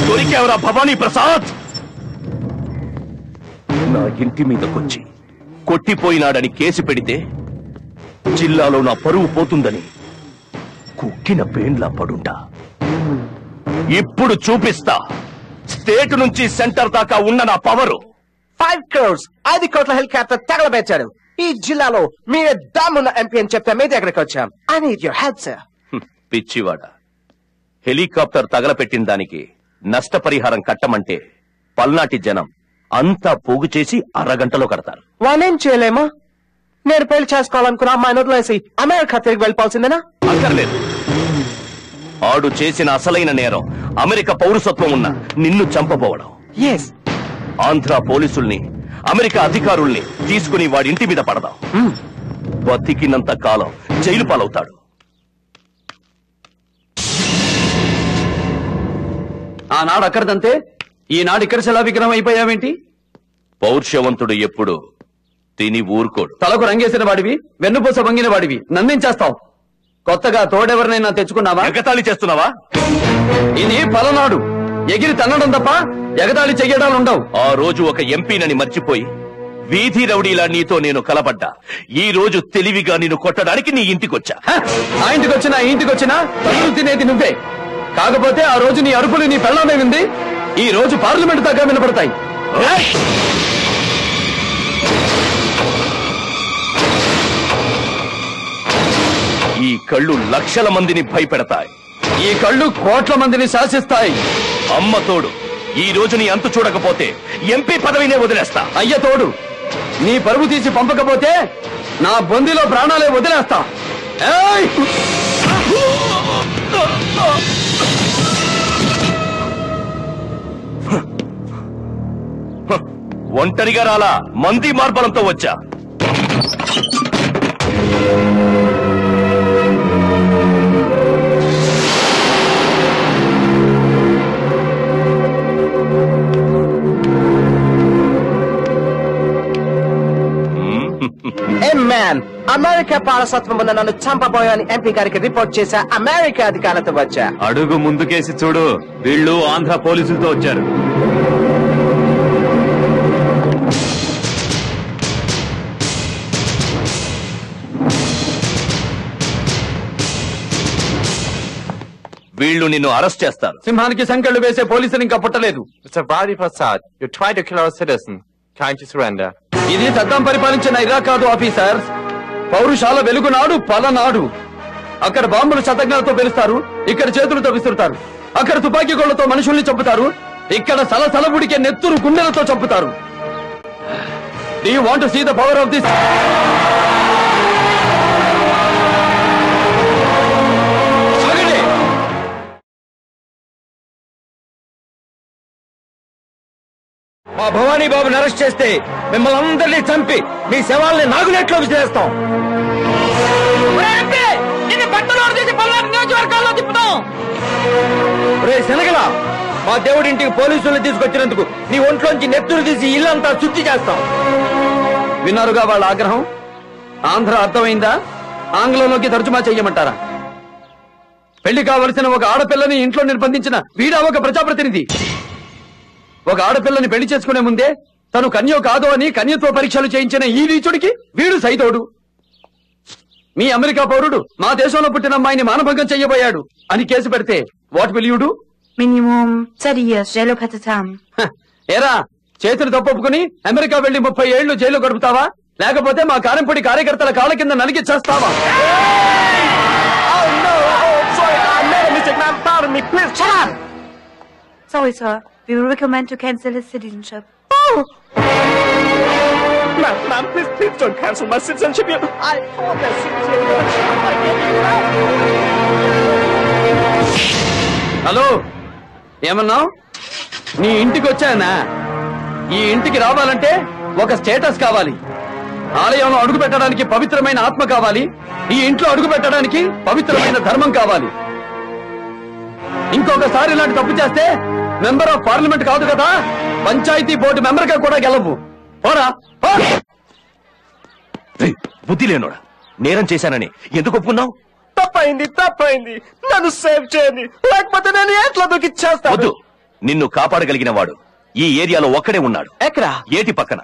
దొరికేవరా భవానీ ప్రసాద్ నా ఇంటి మీదకొచ్చి కొట్టిపోయినాడని కేసు పెడితే జిల్లాలో నా పరువు పోతుందని కుక్కిన పేన్లా పడుంటా ఇప్పుడు చూపిస్తా స్టేట్ నుంచి సెంటర్ దాకా ఉన్న నా పవరు ఫైవ్ క్రోర్స్ ఐదు కోట్ల హెలికాప్టర్ తగలబెట్టాడు ఈ జిల్లాలో మీరే దమ్మున్న ఎంపీ అని చెప్తే మీ దగ్గరకు వచ్చాం I need your help sir hmm, పిచ్చివాడ హెలికాప్టర్ తగలపెట్టిన దానికి నష్టపరిహారం కట్టమంటే పల్నాటి జనం అంతా పోగు చేసి అరగంటలో కడతారు వానేం చేయలేమా నేను పెళ్లి చేసుకోవాలనుకున్న అమ్మాయిని వదిలేసి అమెరికా తిరిగి వెళ్ళిపోవాల్సిందేనా అక్కర్లేదు ఆడు చేసిన అసలైన నేరం అమెరికా పౌరసత్వం ఉన్న నిన్ను చంపబోవడం ఎస్ ఆంధ్ర పోలీసుల్ని అమెరికా అధికారుల్ని తీసుకుని వాడి ఇంటి మీద పడదాం బతికినంత కాలం జైలు పాలవుతాడు ఆనాడు అక్కడదంతే ఈనాడు ఇక్కడ శిలా విగ్రహం అయిపోయావేంటి పౌరుషవంతుడు ఎప్పుడు తిని ఊరుకోడు తలకు రంగేసిన వాడివి వెన్నుపూస వంగిన వాడివి నన్నించేస్తావు కొత్తగా తోడెవరినైనా తెచ్చుకున్నావా ఎగతాళి చేస్తున్నావా ఇది పలనాడు ఎగిరి తన్నడం తప్ప ఎగతాళి చెయ్యడాలు ఉండవు ఆ రోజు ఒక ఎంపీనని మర్చిపోయి వీధి రౌడీలా నీతో నేను కలబడ్డా ఈ రోజు తెలివిగా నిన్ను కొట్టడానికి నీ ఇంటికొచ్చా హ! ఆ ఇంటికి వచ్చినా ఈ ఇంటికి వచ్చినా తల్లు తినేది నువ్వే కాకపోతే ఆ రోజు నీ అరుపులు నీ పెళ్ళమే ఉంది ఈ రోజు పార్లమెంట్ దాకా వినపడతాయి ఏయ్! ఈ కళ్ళు లక్షల మందిని భయపెడతాయి ఈ కళ్ళు కోట్ల మందిని శాసిస్తాయి అమ్మ తోడు ఈ రోజు నీ అంతు చూడకపోతే ఎంపీ పదవినే వదిలేస్తా అయ్య తోడు నీ పరువు తీసి పంపకపోతే నా బొందిలో ప్రాణాలే వదిలేస్తా ఏయ్! ఒంటరిగా రాలా మంది మార్బలంతో వచ్చా ఏ మ్యాన్ అమెరికా పాలసత్వం ఉన్న నన్ను చంపబోయని ఎంపీ గారికి రిపోర్ట్ చేశా అమెరికా అధికారులతో వచ్చా అడుగు ముందుకేసి చూడు వీళ్ళు ఆంధ్ర పోలీసులతో వచ్చారు వీళ్ళు నిన్ను అరెస్ట్ చేస్తారు సింహానికి సంకెళ్ళు వేసే పోలీసులు ఇంకా పుట్టలేదు Mr. Vadi Prasad, you're trying to kill our citizen. Can't you surrender? ఇది సద్దాం పరిపాలించిన ఇరాక్ కాదు ఆఫీసర్ పౌరుషాల వెలుగునాడు పలనాడు అక్కడ బాంబులు శతజ్ఞాలతో పెరుస్తారు ఇక్కడ చేతులతో విసురుతారు అక్కడ తుపాకీ గోళ్లతో మనుషుల్ని చంపుతారు ఇక్కడ సలసల ఉడికే నెత్తురు గుండెలతో చంపుతారు do you want see the power of this మా భవానీ బాబుని అరెస్ట్ చేస్తే మిమ్మల్ని అందరినీ చంపి మీ శవాల్ని నాగునేట్లో విసిరేస్తాం రే శనగల మా దేవుడింటికి పోలీసుల్ని తీసుకొచ్చినందుకు నీ ఒంట్లోంచి నెత్తురు తీసి ఇల్లంతా శుద్ధి చేస్తాం విన్నారుగా వాళ్ళ ఆగ్రహం ఆంధ్ర అర్థమైందా ఆంగ్లంలోకి తర్జుమా చెయ్యమంటారా పెళ్లి కావలసిన ఒక ఆడపిల్లని ఇంట్లో నిర్బంధించిన వీడా ఒక ప్రజాప్రతినిధి ఒక ఆడపిల్లని పెళ్లి చేసుకునే ముందే తను కన్యో కాదో అని కన్యత్వ పరీక్షలు చేయించిన ఈ నీచుడికి వీడు సైతోడు మీ అమెరికా పౌరుడు మా దేశంలో పుట్టిన అమ్మాయిని మానభంగం చెయ్యబోయాడు అని కేసు పెడితే what will you do Minimum 30 years jail of Hatatam. హ, ఏరా చేతులు తప్పొప్పుకుని అమెరికా వెళ్లి ముప్పై ఏళ్లు జైలు గడుపుతావా లేకపోతే మా కారంపొడి కార్యకర్తల కాళ్ళ కింద నలిగి చేస్తావా Shut up! Sorry, sir. We will recommend to cancel his citizenship. Ma'am, ma'am, please, please don't cancel my citizenship. You- I want that citizenship. Hello ఏమన్నావు నీ ఇంటికి వచ్చానా ఈ ఇంటికి రావాలంటే ఒక స్టేటస్ కావాలి ఆలయంలో అడుగు పెట్టడానికి పవిత్రమైన ఆత్మ కావాలి ఈ ఇంట్లో అడుగు పెట్టడానికి పవిత్రమైన ధర్మం కావాలి ఇంకొకసారి ఇలాంటి తప్పు చేస్తే మెంబర్ ఆఫ్ పార్లమెంట్ కాదు కదా పంచాయతీ బోర్డు మెంబర్ గా కూడా గెలవు పోరా పో. రేయ్, బుద్ధి లేనోడా నేరం చేశానని ఎందుకు ఒప్పుకున్నావు తప్పైంది తప్పైంది నన్ను సేవ్ చేయండి లేకపోతే నేను ఎట్లా దూకిచ్చేస్తాను వద్దు నిన్ను కాపాడగలిగిన వాడు ఈ ఏరియాలో ఒక్కడే ఉన్నాడు ఎక్కడా ఏటి పక్కన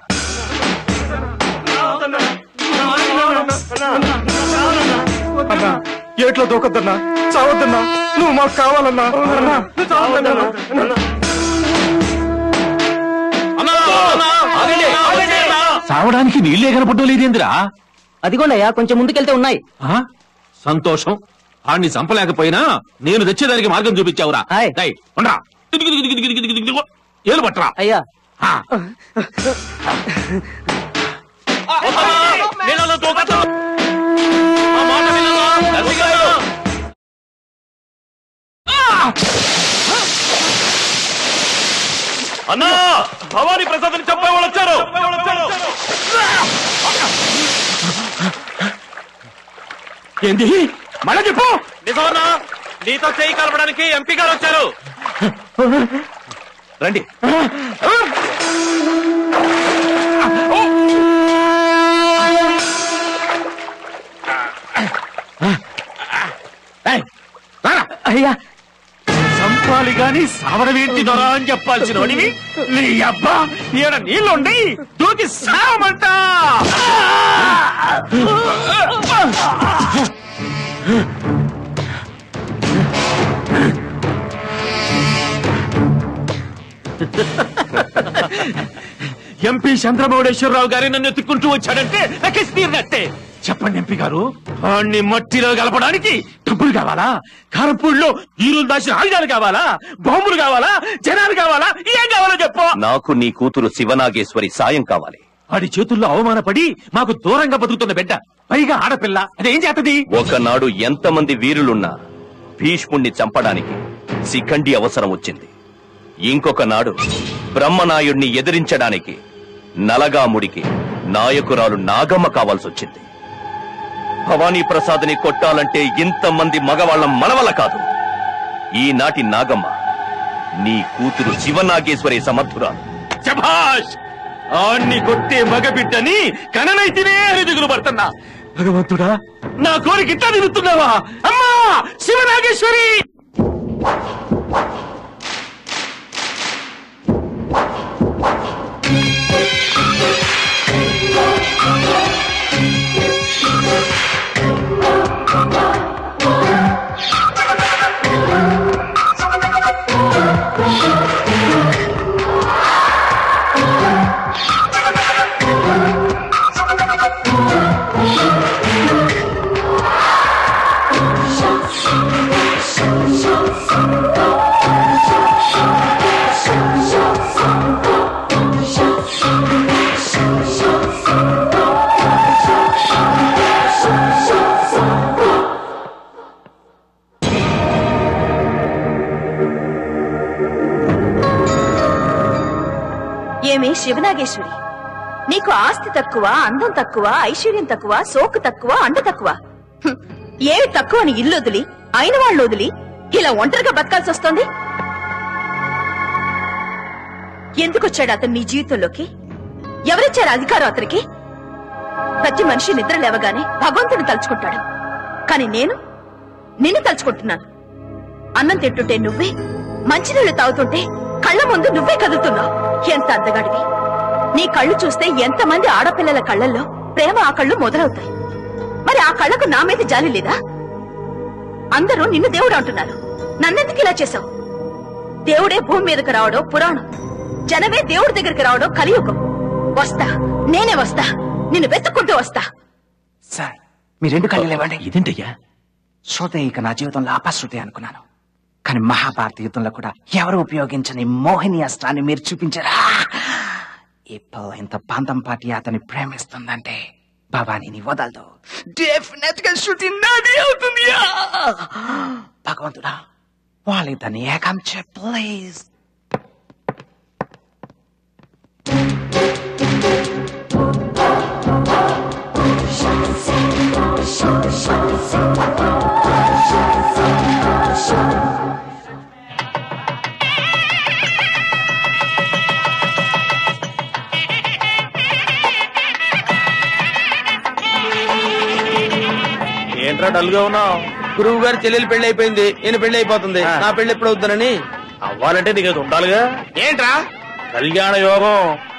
అన్నా ఏట్లో దూకొద్దన్నా చావద్దన్నా నువ్వు మాకు కావాలన్నా అన్నా, నువ్వు చావద్దన్నా. సావడానికి నీళ్ళే కనపడడం లేదేందిరా అదిగోండయ్యా కొంచెం ముందుకెళ్తే ఉన్నాయి ఆ? సంతోషం ఆడిని చంపలేకపోయినా నేను తెచ్చేదానికి మార్గం చూపించావురా హాయ్. డేయ్, ఉండ్రా. దిగు, దిగు, దిగు, దిగు, దిగు, దిగు, దిగు. ఏలు పట్టరా అయ్యా ఆ. అన్నా భవానీ ప్రసాద్ చెప్పే వాళ్ళు వచ్చారు ఏంది మళ్ళా చెప్పు నిజమన్నా నీతో చేయి కలపడానికి ఎంపీ గారు వచ్చారు రండి ఏయ్, రారా. అయ్యా చంపాలి గాని సావడమేంటి దొరా అని చెప్పాల్సిన వాడివి నీ అబ్బా ఈడ నీళ్ళుండి దూకి సావమంట ఎంపీ చంద్రమౌళేశ్వరరావు గారి నన్ను ఎత్తుకుంటూ వచ్చాడంటే నకేసి తీరినట్టే చెప్పండి ఎంపీ గారు వాణ్ణి మట్టిలో కలపడానికి డబ్బులు కావాలా కారపూడిలో ఈరులు దాచిన ఆయుధాలు కావాలా బాంబులు కావాలా జనాలు కావాలా ఏం కావాలో చెప్పు నాకు నీ కూతురు శివనాగేశ్వరి సాయం కావాలి వాడి చేతుల్లో అవమానపడి మాకు దూరంగా బతుకుతున్న బిడ్డ పైగా ఆడపిల్ల అదేం చేతది ఒకనాడు ఎంతమంది వీరులున్నా భీష్ముణ్ణి చంపడానికి శిఖండి అవసరం వచ్చింది ఇంకొక నాడు బ్రహ్మనాయుణ్ణి ఎదిరించడానికి నలగాముడికి నాయకురాలు నాగమ్మ కావాల్సొచ్చింది భవానీ ప్రసాద్ని కొట్టాలంటే ఇంతమంది మగవాళ్ళం మనవల్ల కాదు ఈనాటి నాగమ్మ నీ కూతురు శివనాగేశ్వరి సమర్థురాలు శభాష్ ఆణ్ణి కొట్టే మగబిడ్డని కననైతేనే అని దిగులు పడుతున్నా భగవంతుడా నా కోరిక ఇట్లా నిలుతున్నావా అమ్మా శివనాగేశ్వరి ఏమి శివనాగేశ్వరి నీకు ఆస్తి తక్కువ అందం తక్కువ ఐశ్వర్యం తక్కువ సోకు తక్కువ అండ తక్కువ హ్మ్. ఏమి తక్కువ అని ఇల్లు వదిలి అయిన వాళ్ళు వదిలి ఇలా ఒంటరిగా బతకాల్సి వస్తోంది ఎందుకొచ్చాడు అతను నీ జీవితంలోకి ఎవరిచ్చారు అధికారం అతనికి ప్రతి మనిషి నిద్ర లేవగానే భగవంతుని తలుచుకుంటాడు కానీ నేను నిన్ను తలుచుకుంటున్నాను అన్నం తింటుంటే నువ్వే మంచినీళ్లు తాగుతుంటే కళ్ళ ముందు నువ్వే కదులుతున్నావు ఎంత అందగాడివి నీ కళ్ళు చూస్తే ఎంతమంది ఆడపిల్లల కళ్ళల్లో ప్రేమ ఆ కళ్ళు మొదలవుతాయి మరి ఆ కళ్ళకు నా మీద జాలి లేదా అందరూ నిన్ను దేవుడు అంటున్నారు నన్నెందుకు ఇలా చేశావు దేవుడే భూమి మీదకి రావడం పురాణం జనమే దేవుడి దగ్గరికి రావడం కలియుగం వస్తా నేనే వస్తా నిన్ను వెతుక్కుంటూ వస్తా సార్ మీ రెండు కళ్ళు లేవండి ఇదేంటయ్యా శృతి ఇక నా జీవితంలో అపశృతి అనుకున్నాను కానీ మహాభారత యుద్ధంలో కూడా ఎవరు ఉపయోగించని మోహిని అస్త్రాన్ని మీరు చూపించారా ఇప్పుడు ఇంత పంతం పాటి అతన్ని ప్రేమిస్తుందంటే భవానీని వదలదు డెఫినెట్ గా శృతి నాది అవుతుంది భగవంతుడా వాళ్ళిద్దరిని ఏకం చే ప్లీజ్ ఏంట్రా డల్ గా ఉన్నావు గురువు గారి చెల్లెలు పెళ్లి అయిపోయింది నేను పెళ్లి అయిపోతుంది నా పెళ్లి ఎప్పుడు అవుతానని అవ్వాలంటే నీకు అది ఉండాలిగా ఏంట్రా కళ్యాణ యోగం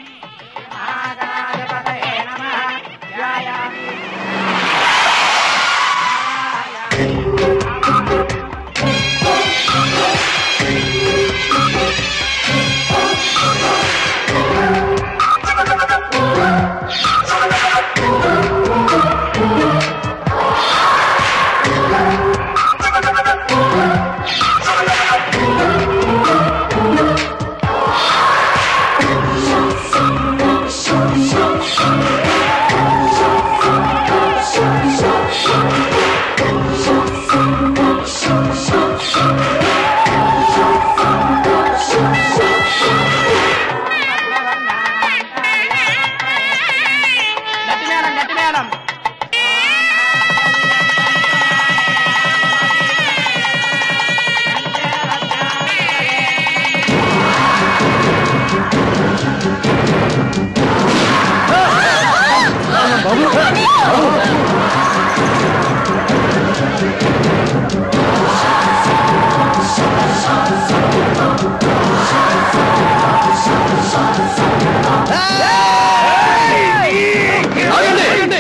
ఆగండి, ఆగండి.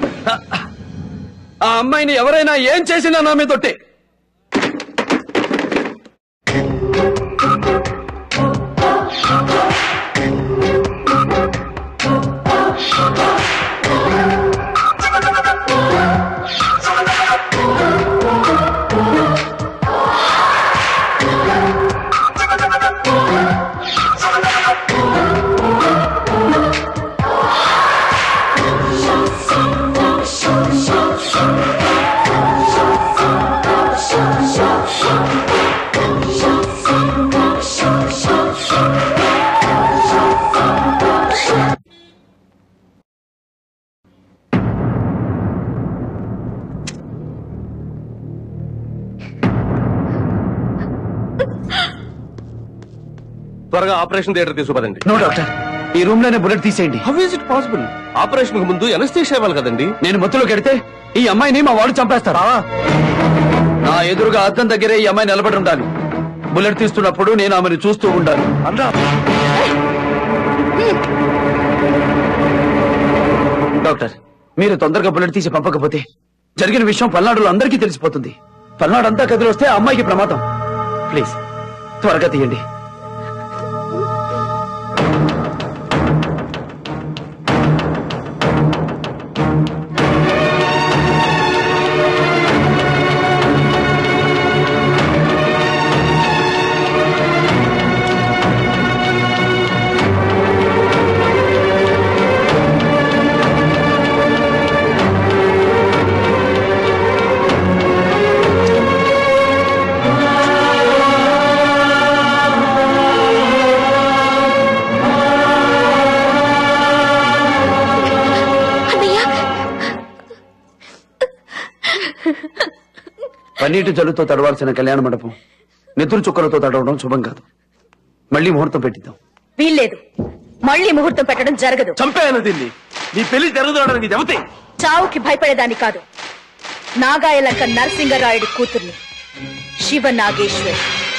ఆ అమ్మాయిని ఎవరైనా ఏం చేసినా నా మీద తొట్టే త్వరగా ఆపరేషన్ థియేటర్ తీసుకుపదండి నో డాక్టర్ ఈ రూమ్ లోనే బుల్లెట్ తీసేయండి how is it possible operation కు ముందు ఎనస్థీషియా ఇవ్వాలి కదండి నేను మత్తులో కెడితే ఈ అమ్మాయిని మా వాడు చంపేస్తారా నా ఎదురుగా అద్దం దగ్గరే ఈ అమ్మాయి నిలబడి ఉండాలి బుల్లెట్ తీస్తున్నప్పుడు నేను ఆమెను చూస్తూ ఉండాలి డాక్టర్ మీరు తొందరగా బుల్లెట్ తీసి పంపకపోతే జరిగిన విషయం పల్నాడులో అందరికీ తెలిసిపోతుంది పల్నాడు అంతా కదిలి వస్తే ఆ అమ్మాయికి ప్రమాదం ప్లీజ్ త్వరగా తీయండి పన్నీటి జల్లుతో తడవాల్సిన కళ్యాణ మండపం నెత్తురు చుక్కలతో తడవడం శుభం కాదు మళ్ళీ ముహూర్తం పెట్టిద్దాం వీల్లేదు మళ్ళీ ముహూర్తం పెట్టడం జరగదు చంపేయను దీన్ని నీ పెళ్లి జరుగుతుండడానికి చెబితే చావుకి భయపడేదాన్ని కాదు నాగాయలంక నరసింగరాయుడి కూతుర్ని శివ నాగేశ్వరి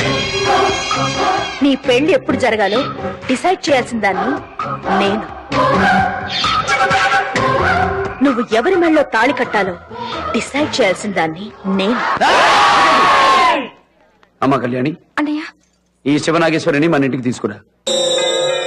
నీ పెళ్లి ఎప్పుడు జరగాలో డిసైడ్ చేయాల్సిన దాన్ని నేను నువ్వు ఎవరి మెళ్ళలో తాళి కట్టాలో డిసైడ్ చేయాల్సిన దాన్ని నేను అమ్మా కళ్యాణి అన్నయ్య ఈ శివనాగేశ్వరిని మన ఇంటికి తీసుకురా